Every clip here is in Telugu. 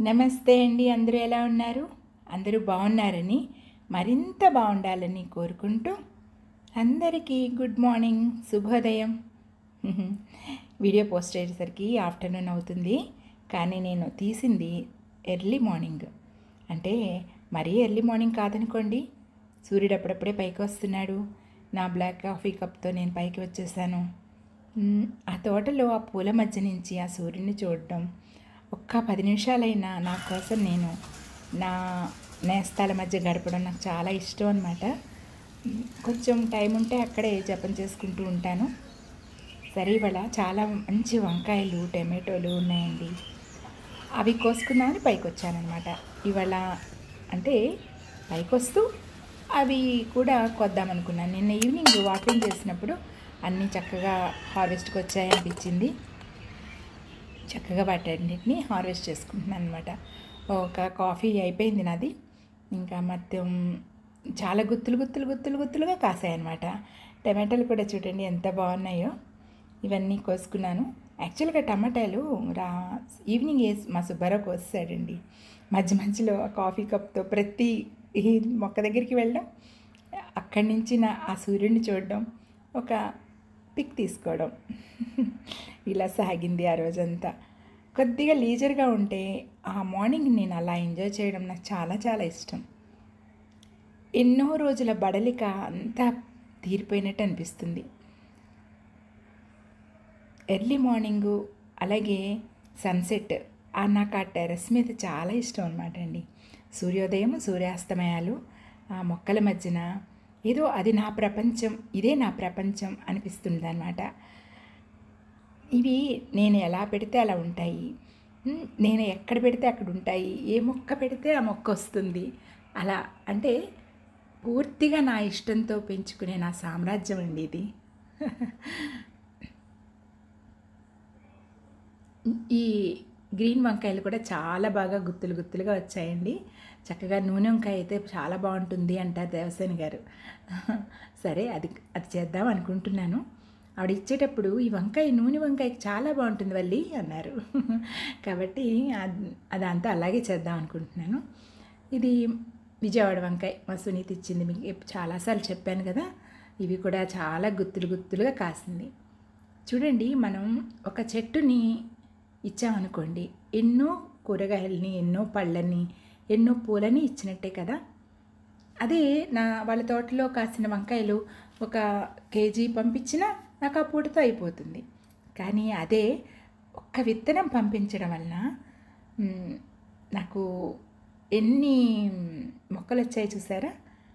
నమస్తే అండి అందరూ ఎలా ఉన్నారు అందరూ బాగున్నారని మరింత బాగుండాలని కోరుకుంటూ అందరికీ గుడ్ మార్నింగ్ శుభోదయం వీడియో పోస్ట్ అయ్యేసరికి ఆఫ్టర్నూన్ అవుతుంది కానీ నేను తీసింది ఎర్లీ మార్నింగ్ అంటే మరీ ఎర్లీ మార్నింగ్ కాదనుకోండి సూర్యుడు అప్పుడప్పుడే పైకి వస్తున్నాడు నా బ్లాక్ కాఫీ కప్తో నేను పైకి వచ్చేసాను మ్, ఆ తోటలో ఆ పూల మధ్య నుంచి ఆ సూర్యుని చూడడం ఒక్క పది నిమిషాలైనా నా కోసం నేను నా నేస్తాల మధ్య గడపడం నాకు చాలా ఇష్టం అనమాట కొంచెం టైం ఉంటే అక్కడే జపం చేసుకుంటూ ఉంటాను సరే ఇవాళ చాలా మంచి వంకాయలు టమాటోలు ఉన్నాయండి అవి కోసుకుందామని పైకి వచ్చానమాట ఇవాళ అంటే పైకి వస్తూ అవి కూడా కొద్దామనుకున్నాను నిన్న ఈవినింగ్ వాకింగ్ చేసినప్పుడు అన్నీ చక్కగా హార్వెస్ట్కి వచ్చాయనిపించింది చక్కగా వాటన్నిటిని హార్వెస్ట్ చేసుకుంటున్నాను అనమాట ఒక కాఫీ అయిపోయింది నాది ఇంకా మొత్తం చాలా గుత్తులు గుత్తులు గుత్తులు గుత్తులుగా కాసాయన్నమాట టమాటాలు కూడా చూడండి ఎంత బాగున్నాయో ఇవన్నీ కోసుకున్నాను యాక్చువల్గా టమాటాలు రా ఈవినింగ్ వేసి మా సుబ్బారావు కోసాడండి మధ్య మధ్యలో ఆ కాఫీ కప్తో ప్రతి ఈ మొక్క దగ్గరికి వెళ్ళడం అక్కడి నుంచి నా ఆ సూర్యుడిని చూడడం ఒక పిక్ తీసుకోవడం ఇలా సాగింది ఆ రోజంతా కొద్దిగా లీజర్గా ఉంటే ఆ మార్నింగ్ నేను అలా ఎంజాయ్ చేయడం నాకు చాలా చాలా ఇష్టం ఎన్నో రోజుల బడలిక అంతా తీరిపోయినట్టు అనిపిస్తుంది ఎర్లీ మార్నింగు అలాగే సన్సెట్ ఆ నాకు ఆ టెర్రస్ మీద చాలా ఇష్టం అనమాట అండి సూర్యోదయం సూర్యాస్తమయాలు ఆ మొక్కల మధ్యన ఏదో అది నా ప్రపంచం ఇదే నా ప్రపంచం అనిపిస్తుంది అనమాట ఇవి నేను ఎలా పెడితే అలా ఉంటాయి ఉమ్, నేను ఎక్కడ పెడితే అక్కడ ఉంటాయి ఏ మొక్క పెడితే ఆ మొక్క వస్తుంది అలా అంటే పూర్తిగా నా ఇష్టంతో పెంచుకునే నా సామ్రాజ్యం అండి ఇది ఈ గ్రీన్ వంకాయలు కూడా చాలా బాగా గుత్తులు గుత్తులుగా వచ్చాయండి చక్కగా నూనె వంకాయ అయితే చాలా బాగుంటుంది అంటారు దేవసేన గారు సరే అది అది చేద్దాం అనుకుంటున్నాను ఆవిడ ఇచ్చేటప్పుడు ఈ వంకాయ నూనె వంకాయకి చాలా బాగుంటుంది వల్లి అన్నారు కాబట్టి అద్- అదంతా అలాగే చేద్దాం అనుకుంటున్నాను ఇది విజయవాడ వంకాయ మా సునీత ఇచ్చింది మీకు ఎప్- చాలాసార్లు చెప్పాను కదా ఇవి కూడా చాలా గుత్తులు గుత్తులుగా కాసింది చూడండి మనం ఒక చెట్టుని ఇచ్చామనుకోండి ఎన్నో కూరగాయలని ఎన్నో పళ్ళని ఎన్నో పూలని ఇచ్చినట్టే కదా అదే నా వాళ్ళ తోటలో కాసిన వంకాయలు ఒక కేజీ పంపించినా నాకు ఆ పూటతో అయిపోతుంది కానీ అదే ఒక్క విత్తనం పంపించడం వలన మ్, నాకు ఎన్ని మొక్కలు వచ్చాయి చూసారా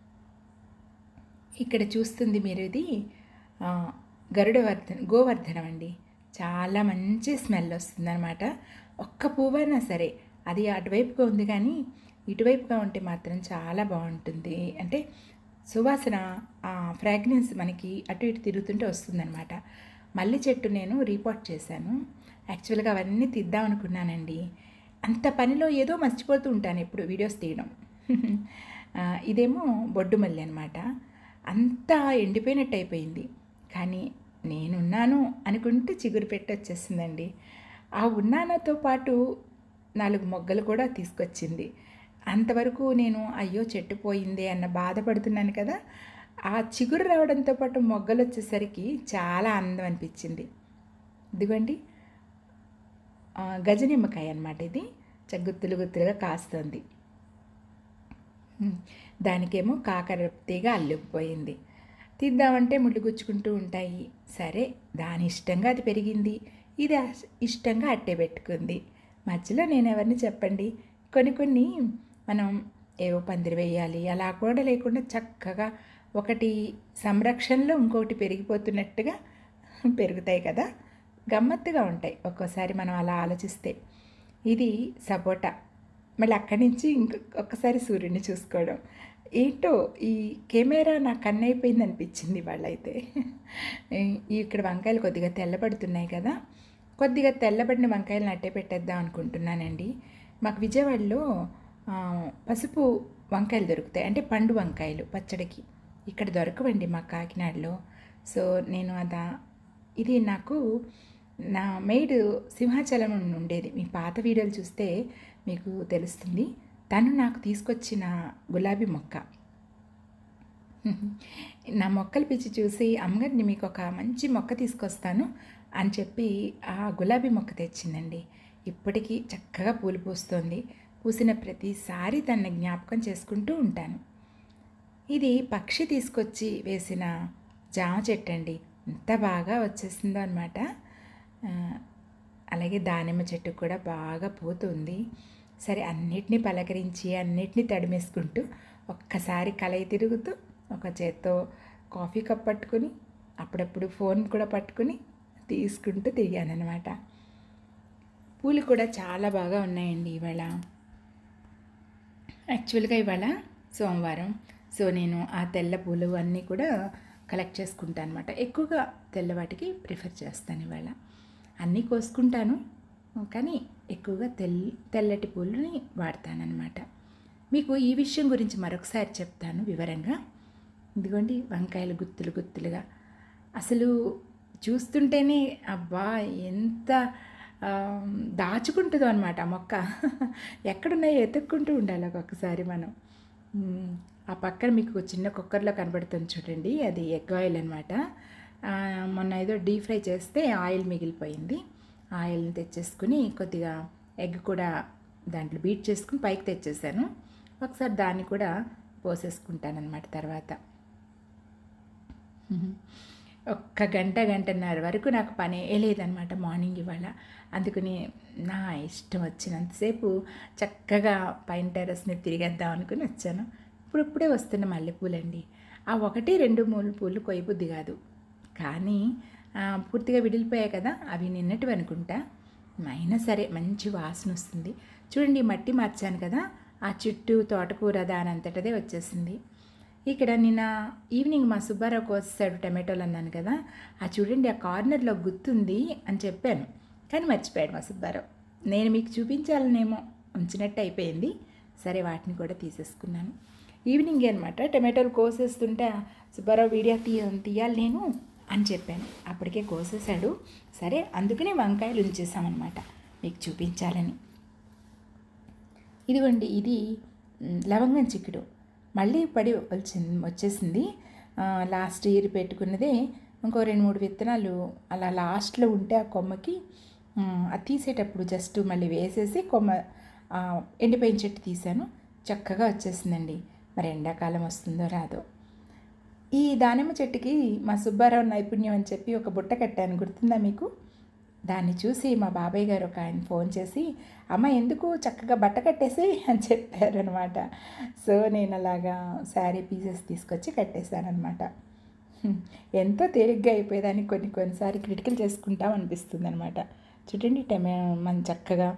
ఇక్కడ చూస్తుంది మీరు ఇది ఆ, గరుడవర్ధన గోవర్ధనం అండి చాలా మంచి స్మెల్ వస్తుందన్నమాట ఒక్క పువ్వైనా సరే అది అటువైపుగా ఉంది కానీ ఇటువైపుగా ఉంటే మాత్రం చాలా బాగుంటుంది అంటే సువాసన ఆ ఫ్రాగ్రెన్స్ మనకి అటు ఇటు తిరుగుతుంటే వస్తుందన్నమాట మల్లి చెట్టు నేను రీపోర్ట్ చేశాను యాక్చువల్గా అవన్నీ తీద్దాం అనుకున్నానండి అంత పనిలో ఏదో మర్చిపోతూ ఉంటాను ఎప్పుడు వీడియోస్ తీయడం ఆ, ఇదేమో బొడ్డు మల్లి అనమాట అంతా ఎండిపోయినట్టు అయిపోయింది కానీ నేనున్నాను అనుకుంటే చిగురు పెట్టి వచ్చేసిందండి ఆ ఉన్నానతో పాటు నాలుగు మొగ్గలు కూడా తీసుకొచ్చింది అంతవరకు నేను అయ్యో చెట్టు పోయిందే అన్న బాధపడుతున్నాను కదా ఆ చిగురు రావడంతో పాటు మొగ్గలు వచ్చేసరికి చాలా ఆనందం అనిపించింది ఇదిగోండి ఆ, గజ నిమ్మకాయ అనమాట ఇది చ- గుత్తులు గుత్తులుగా కాస్తుంది ఉమ్, దానికేమో కాకర తీగ అల్లుకుపోయింది తీద్దామంటే ముళ్ళు గుచ్చుకుంటూ ఉంటాయి సరే దాని ఇష్టంగా అది పెరిగింది ఇది అస్- ఇష్టంగా అట్టే పెట్టుకుంది మధ్యలో నేను ఎవరిని చెప్పండి కొన్ని కొన్ని మనం ఏవో పందిరి వేయాలి అలా కూడా లేకుండా చక్కగా ఒకటి సంరక్షణలో ఇంకొకటి పెరిగిపోతున్నట్టుగా పెరుగుతాయి కదా గమ్మత్తుగా ఉంటాయి ఒక్కోసారి మనం అలా ఆలోచిస్తే ఇది సపోటా మళ్ళీ అక్కడి నుంచి ఇంక ఒక్కసారి సూర్యుడిని చూసుకోవడం ఏంటో ఈ కెమెరా నాకు కన్నైపోయింది అనిపించింది వాళ్ళైతే ఇక్కడ వంకాయలు కొద్దిగా తెల్లబడుతున్నాయి కదా కొద్దిగా తెల్లబడిన వంకాయలను అట్టే పెట్టేద్దాం అనుకుంటున్నానండి మాకు విజయవాడలో ఆ, పసుపు వంకాయలు దొరుకుతాయి అంటే పండు వంకాయలు పచ్చడికి ఇక్కడ దొరకవండి మా కాకినాడలో సో నేను అదా ఇది నాకు నా మెయిడ్ సింహాచలం నుండి ఉండేది మీ పాత వీడియోలు చూస్తే మీకు తెలుస్తుంది తను నాకు తీసుకొచ్చిన గులాబీ మొక్క నా మొక్కలు పిచ్చి చూసి అమ్మగారిని మీకు ఒక మంచి మొక్క తీసుకొస్తాను అని చెప్పి ఆ గులాబీ మొక్క తెచ్చిందండి ఇప్పటికీ చక్కగా పూలు పూస్తుంది పూసిన ప్రతిసారి తన జ్ఞాపకం చేసుకుంటూ ఉంటాను ఇది పక్షి తీసుకొచ్చి వేసిన జామ చెట్టు అండి ఎంత బాగా వచ్చేసిందో అనమాట అలాగే దానిమ్మ చెట్టు కూడా బాగా పోతుంది సరే అన్నిటినీ పలకరించి అన్నిటినీ తడిమేసుకుంటూ ఒక్కసారి కలయి తిరుగుతూ ఒక చేత్తో కాఫీ కప్ పట్టుకుని అప్పుడప్పుడు ఫోన్ కూడా పట్టుకుని తీసుకుంటూ తిరిగానమాట పూలు కూడా చాలా బాగా ఉన్నాయండి ఇవాళ యాక్చువల్గా ఇవాళ సోమవారం సో నేను ఆ తెల్ల పూలు అన్నీ కూడా కలెక్ట్ చేసుకుంటాను అనమాట ఎక్కువగా తెల్లవాటికి ప్రిఫర్ చేస్తాను ఇవాళ అన్నీ కోసుకుంటాను కానీ ఎక్కువగా తెల్ తెల్లటి పూలని వాడతానన్నమాట మీకు ఈ విషయం గురించి మరొకసారి చెప్తాను వివరంగా ఇదిగోండి వంకాయలు గుత్తులు గుత్తులుగా అసలు చూస్తుంటేనే అబ్బా ఎంత దాచుకుంటుందో అనమాట ఆ మొక్క ఎక్కడున్నాయో ఎతుక్కుంటూ ఉండాలి ఒక్కొక్కసారి మనం ఆ పక్కన మీకు చిన్న కుక్కర్లో కనబడుతుంది చూడండి అది ఎగ్ ఆయిల్ అనమాట మొన్న ఏదో డీప్ ఫ్రై చేస్తే ఆయిల్ మిగిలిపోయింది ఆయిల్ని తెచ్చేసుకుని కొద్దిగా ఎగ్ కూడా దాంట్లో బీట్ చేసుకుని పైకి తెచ్చేసాను ఒకసారి దాన్ని కూడా పోసేసుకుంటానమాట తర్వాత ఒక్క గంట గంటన్నర వరకు నాకు పని లేదనమాట మార్నింగ్ ఇవాళ అందుకని నా ఇష్టం వచ్చినంతసేపు చక్కగా పైన టెరస్ మీద తిరిగేద్దాం అనుకుని వచ్చాను ఇప్పుడిప్పుడే వస్తున్న మల్లెపూలండి ఆ ఒకటి రెండు మూడు పూలు కొయ్యబుద్ది కాదు కానీ పూర్తిగా విడిలిపోయాయి కదా అవి నిన్నటివి అనుకుంటా అయినా సరే మంచి వాసన వస్తుంది చూడండి మట్టి మార్చాను కదా ఆ చుట్టూ తోటకూర దానంతటదే వచ్చేసింది ఇక్కడ నిన్న ఈవినింగ్ మా సుబ్బారావు కోసాడు టమాటోలు అన్నాను కదా ఆ చూడండి ఆ కార్నర్లో గుర్తుంది అని చెప్పాను కానీ మర్చిపోయాడు మా సుబ్బారావు నేను మీకు చూపించాలనేమో ఉంచినట్టు అయిపోయింది సరే వాటిని కూడా తీసేసుకున్నాను ఈవినింగ్ అనమాట టమాటోలు కోసేస్తుంటే సుబ్బారావు వీడియో తీయ తీయాలి నేను అని చెప్పాను అప్పటికే కోసేశాడు సరే అందుకనే వంకాయలు ఉంచేసామన్నమాట మీకు చూపించాలని ఇదిగోండి ఇది లవంగం చిక్కుడు మళ్ళీ పడి వచ్చింది వచ్చేసింది లాస్ట్ ఇయర్ పెట్టుకున్నదే ఇంకో రెండు మూడు విత్తనాలు అలా లాస్ట్లో ఉంటే ఆ కొమ్మకి అది తీసేటప్పుడు జస్ట్ మళ్ళీ వేసేసి కొమ్మ ఎండిపోయిన చెట్టు తీశాను చక్కగా వచ్చేసిందండి మరి ఎండాకాలం వస్తుందో రాదో ఈ దానిమ్మ చెట్టుకి మా సుబ్బారావు నైపుణ్యం అని చెప్పి ఒక బుట్ట కట్టాను గుర్తుందా మీకు దాన్ని చూసి మా బాబాయ్ గారు ఒక ఆయన ఫోన్ చేసి అమ్మ ఎందుకు చక్కగా బట్ట కట్టేసి అని చెప్పారనమాట సో నేను అలాగా శారీ పీసెస్ తీసుకొచ్చి కట్టేశానమాట ఎంతో తేలిగ్గా అయిపోయేదాన్ని కొన్ని కొన్నిసారి క్రిటికల్ చేసుకుంటాం అనిపిస్తుంది అనమాట చూడండి టమే మన చక్కగా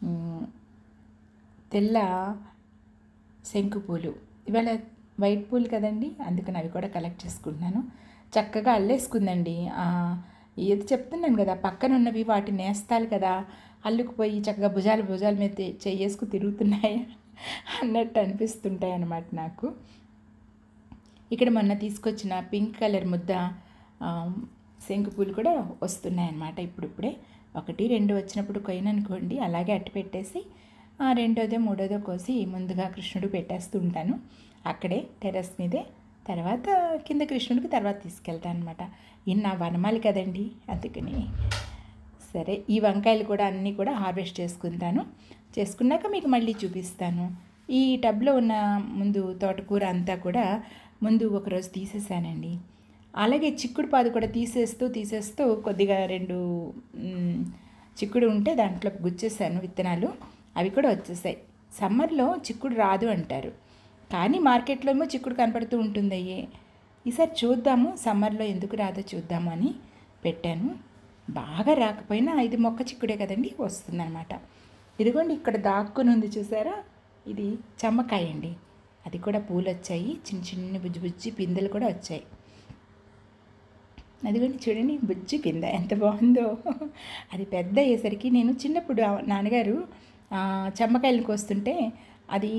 తెల్ల శంకు పూలు ఇవాళ వైట్ పూలు కదండి అందుకని అవి కూడా కలెక్ట్ చేసుకుంటున్నాను చక్కగా అల్లేసుకుందండి ఏది చెప్తున్నాను కదా పక్కన ఉన్నవి వాటి నేస్తాలు కదా అల్లుకుపోయి చక్కగా భుజాలు భుజాల మీద చెయ్యేసుకు తిరుగుతున్నాయి అన్నట్టు అనిపిస్తుంటాయి అన్నమాట నాకు ఇక్కడ మొన్న తీసుకొచ్చిన పింక్ కలర్ ముద్ద శంకు పూలు కూడా వస్తున్నాయి అన్నమాట ఇప్పుడిప్పుడే ఒకటి రెండు వచ్చినప్పుడు కొయ్యననుకోండి అలాగే అట్టు పెట్టేసి రెండోదో మూడోదో కోసి ముందుగా కృష్ణుడు పెట్టేస్తూ ఉంటాను అక్కడే టెర్రస్ మీదే తర్వాత కింద కృష్ణుడికి తర్వాత తీసుకెళ్తాను అనమాట ఇన్న వనమాలి కదండి అందుకని సరే ఈ వంకాయలు కూడా అన్నీ కూడా హార్వెస్ట్ చేసుకుంటాను చేసుకున్నాక మీకు మళ్ళీ చూపిస్తాను ఈ టబ్లో ఉన్న ముందు తోటకూర అంతా కూడా ముందు ఒకరోజు తీసేసానండి అలాగే చిక్కుడు పాదు కూడా తీసేస్తూ తీసేస్తూ కొద్దిగా రెండు చిక్కుడు ఉంటే దాంట్లో గుచ్చేసాను విత్తనాలు అవి కూడా వచ్చేసాయి సమ్మర్లో చిక్కుడు రాదు అంటారు కానీ మార్కెట్లో ఏమో చిక్కుడు కనపడుతూ ఉంటుంది అయ్యే ఈసారి చూద్దాము సమ్మర్లో ఎందుకు రాదో చూద్దాము అని పెట్టాను బాగా రాకపోయినా ఇది మొక్క చిక్కుడే కదండి వస్తుందన్నమాట ఇదిగోండి ఇక్కడ దాక్కుని ఉంది చూసారా ఇది చమ్మకాయ అండి అది కూడా పూలు వచ్చాయి చిన్న చిన్న బుజ్జి బుజ్జి పిందెలు కూడా వచ్చాయి అదిగోండి చూడండి బుజ్జి పింద ఎంత బాగుందో అది పెద్ద అయ్యేసరికి నేను చిన్నప్పుడు నాన్నగారు చెమ్మకాయలు కోస్తుంటే అది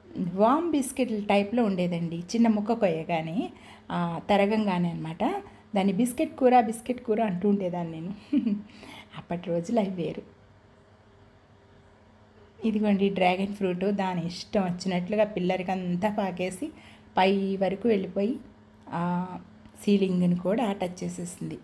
వామ్ బిస్కెట్ టైప్లో ఉండేదండి చిన్న ముక్క కొయ్యగానే తరగంగానే అనమాట దాన్ని బిస్కెట్ కూర బిస్కెట్ కూర అంటూ ఉండేదాన్ని నేను అప్పటి రోజులు అవి వేరు ఇదిగోండి డ్రాగన్ ఫ్రూట్ దాని ఇష్టం వచ్చినట్లుగా పిల్లలకి అంతా పాకేసి పై వరకు వెళ్ళిపోయి ఆ సీలింగ్ని కూడా టచ్ చేసేసింది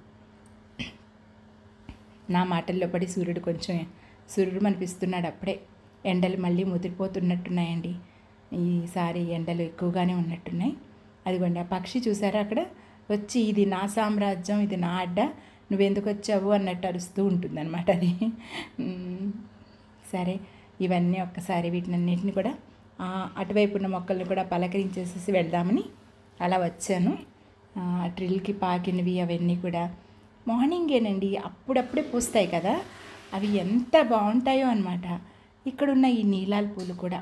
నా మాటల్లో పడి సూర్యుడు కొంచెం సూర్యుడు అనిపిస్తున్నాడు అప్పుడే ఎండలు మళ్ళీ ముదిరిపోతున్నట్టున్నాయండి ఈసారి ఎండలు ఎక్కువగానే ఉన్నట్టున్నాయి అదిగోండి ఆ పక్షి చూసారా అక్కడ వచ్చి ఇది నా సామ్రాజ్యం ఇది నా అడ్డ నువ్వెందుకు వచ్చావు అన్నట్టు అరుస్తూ ఉంటుందన్నమాట అది ఉమ్, సరే ఇవన్నీ ఒక్కసారి వీటినన్నిటిని కూడా ఆ, అటువైపు ఉన్న మొక్కల్ని కూడా పలకరించేసేసి వెళ్దామని అలా వచ్చాను ఆ, ట్రిల్కి పాకినవి అవన్నీ కూడా మార్నింగేనండి అప్పుడప్పుడే పూస్తాయి కదా అవి ఎంత బాగుంటాయో అనమాట ఇక్కడున్న ఈ నీలాల పూలు కూడా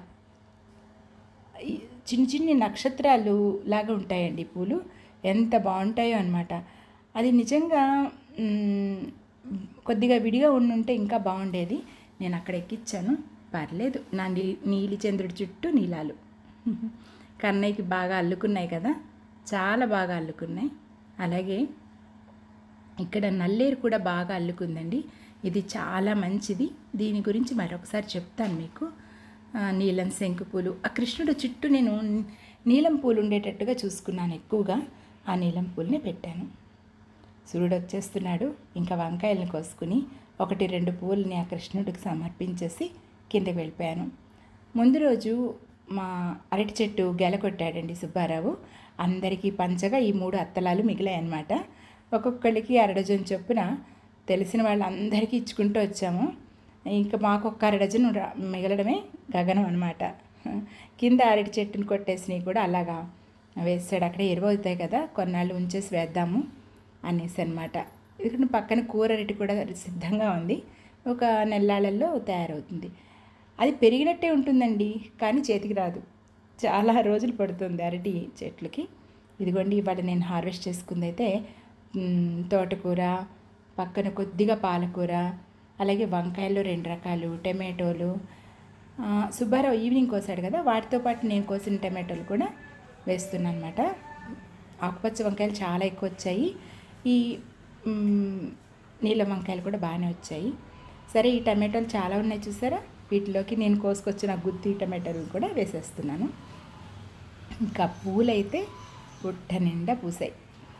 ఈ చిన్న చిన్ని నక్షత్రాలు లాగా ఉంటాయండి ఈ పూలు ఎంత బాగుంటాయో అనమాట అది నిజంగా మ్, కొద్దిగా విడిగా ఉండుంటే ఇంకా బాగుండేది నేను అక్కడ ఎక్కించాను పర్లేదు నా నీ నీలిచంద్రుడి చుట్టూ నీలాలు కన్నయ్యకి బాగా అల్లుకున్నాయి కదా చాలా బాగా అల్లుకున్నాయి అలాగే ఇక్కడ నల్లేరు కూడా బాగా అల్లుకుందండి ఇది చాలా మంచిది దీని గురించి మరొకసారి చెప్తాను మీకు ఆ, నీలం శంకు పూలు ఆ కృష్ణుడు చుట్టూ నేను నీలం పూలు ఉండేటట్టుగా చూసుకున్నాను ఎక్కువగా ఆ నీలం పూలని పెట్టాను సూర్యుడు వచ్చేస్తున్నాడు ఇంకా వంకాయలను కోసుకుని ఒకటి రెండు పూలని ఆ కృష్ణుడికి సమర్పించేసి కిందకి వెళ్ళిపోయాను ముందు రోజు మా అరటి చెట్టు గెల కొట్టాడండి సుబ్బారావు అందరికీ పంచగా ఈ మూడు అత్తలాలు మిగిలాయి అన్నమాట ఒక్కొక్కళ్ళకి అరడజన్ చొప్పున తెలిసిన వాళ్ళందరికీ ఇచ్చుకుంటూ వచ్చాము ఇంకా మాకు ఒక్క అరడజన్ ర- మిగలడమే గగనం అనమాట కింద అరటి చెట్టుని కొట్టేసినవి కూడా అలాగా వేస్తాడు అక్కడే ఎరువు అవుతాయి కదా కొన్నాళ్ళు ఉంచేసి వేద్దాము అనేసి అనమాట ఇక్కడ పక్కన కూర అరటి కూడా సిద్ధంగా ఉంది ఒక నెల్లాళ్ళల్లో తయారవుతుంది అది పెరిగినట్టే ఉంటుందండి కానీ చేతికి రాదు చాలా రోజులు పడుతుంది అరటి చెట్లకి ఇదిగోండి ఇవాళ నేను హార్వెస్ట్ చేసుకుంది అయితే మ్, తోటకూర పక్కన కొద్దిగా పాలకూర అలాగే వంకాయలు రెండు రకాలు టమాటోలు ఆ, సుబ్బారావు ఈవినింగ్ కోసాడు కదా వాటితో పాటు నేను కోసిన టమాటోలు కూడా వేస్తున్నాను అనమాట ఆకుపచ్చ వంకాయలు చాలా ఎక్కువ వచ్చాయి ఈ మ్, నీలం వంకాయలు కూడా బాగానే వచ్చాయి సరే ఈ టమాటోలు చాలా ఉన్నాయి చూసారా వీటిలోకి నేను కోసుకొచ్చిన గుత్తి టమాటాలు కూడా వేసేస్తున్నాను ఇంకా పూలైతే పుట్ట నిండా పూసాయి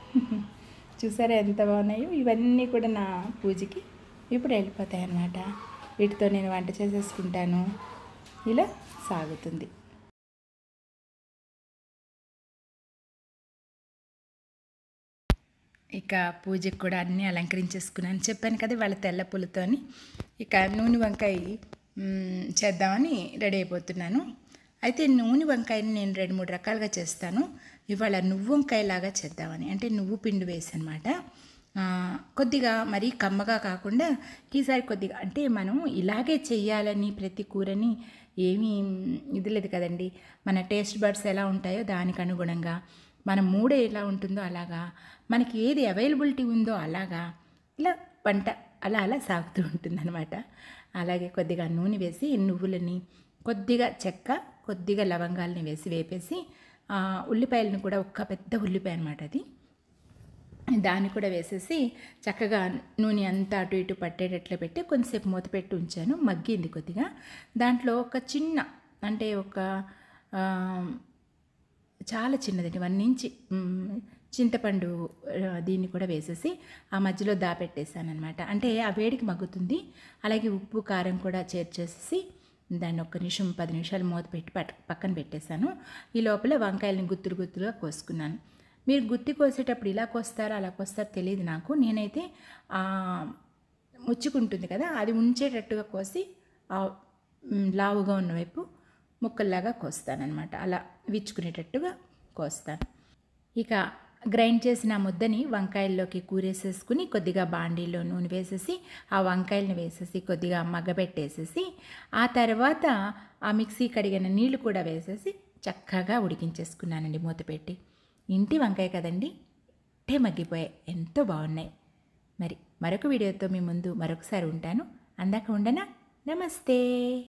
చూసారా ఎంత బాగున్నాయో ఇవన్నీ కూడా నా పూజకి ఇప్పుడు వెళ్ళిపోతాయి అన్నమాట వీటితో నేను వంట చేసేసుకుంటాను ఇలా సాగుతుంది ఇక పూజకి కూడా అన్నీ అలంకరించేసుకున్నాను చెప్పాను కదా వాళ్ళ తెల్ల పూలతోని ఇక నూనె వంకాయ మ్, చేద్దామని రెడీ అయిపోతున్నాను అయితే నూనె వంకాయని నేను రెండు మూడు రకాలుగా చేస్తాను ఇవాళ నువ్వు వంకాయలాగా చేద్దామని అంటే నువ్వు పిండి వేసి అనమాట కొద్దిగా మరీ కమ్మగా కాకుండా ఈసారి కొద్దిగా అంటే మనం ఇలాగే చెయ్యాలని ప్రతి కూరని ఏమీ ఇది లేదు కదండి మన టేస్ట్ బడ్స్ ఎలా ఉంటాయో దానికి అనుగుణంగా మన మూడ ఎలా ఉంటుందో అలాగా మనకి ఏది అవైలబిలిటీ ఉందో అలాగా ఇలా వంట అలా అలా సాగుతూ ఉంటుందన్నమాట అలాగే కొద్దిగా నూనె వేసి నువ్వులని కొద్దిగా చెక్క కొద్దిగా లవంగాలని వేసి వేపేసి ఆ, ఉల్లిపాయలను కూడా ఒక్క పెద్ద ఉల్లిపాయ అనమాట అది దాన్ని కూడా వేసేసి చక్కగా నూనె అంతా అటు ఇటు పట్టేటట్లు పెట్టి కొంతసేపు మూత పెట్టి ఉంచాను మగ్గింది కొద్దిగా దాంట్లో ఒక చిన్న అంటే ఒక ఆ, చాలా చిన్నదండి వన్ ఇంచ్ మ్, చింతపండు ఆ, దీన్ని కూడా వేసేసి ఆ మధ్యలో దాపెట్టేసాను అనమాట అంటే ఆ వేడికి మగ్గుతుంది అలాగే ఉప్పు కారం కూడా చేర్చేసేసి దాన్ని ఒక్క నిమిషం పది నిమిషాలు మూత పెట్టి పట్ పక్కన పెట్టేశాను ఈ లోపల వంకాయలని గుత్తులు గుత్తులుగా కోసుకున్నాను మీరు గుత్తి కోసేటప్పుడు ఇలా కోస్తారా అలా కోస్తారో తెలియదు నాకు నేనైతే ఆ, ముచ్చుకుంటుంది కదా అది ఉంచేటట్టుగా కోసి ఆ మ్, లావుగా ఉన్న వైపు ముక్కల్లాగా కోస్తానన్నమాట అలా విచ్చుకునేటట్టుగా కోస్తాను ఇక గ్రైండ్ చేసిన ఆ ముద్దని వంకాయల్లోకి కూరేసేసుకుని కొద్దిగా బాండీలో నూనె వేసేసి ఆ వంకాయలను వేసేసి కొద్దిగా మగ్గబెట్టేసేసి ఆ తర్వాత ఆ మిక్సీ కడిగిన నీళ్లు కూడా వేసేసి చక్కగా ఉడికించేసుకున్నానండి మూత పెట్టి ఇంటి వంకాయ కదండి టే మగ్గిపోయాయి ఎంతో బాగున్నాయి మరి మరొక వీడియోతో మీ ముందు మరొకసారి ఉంటాను అందాక ఉండనా నమస్తే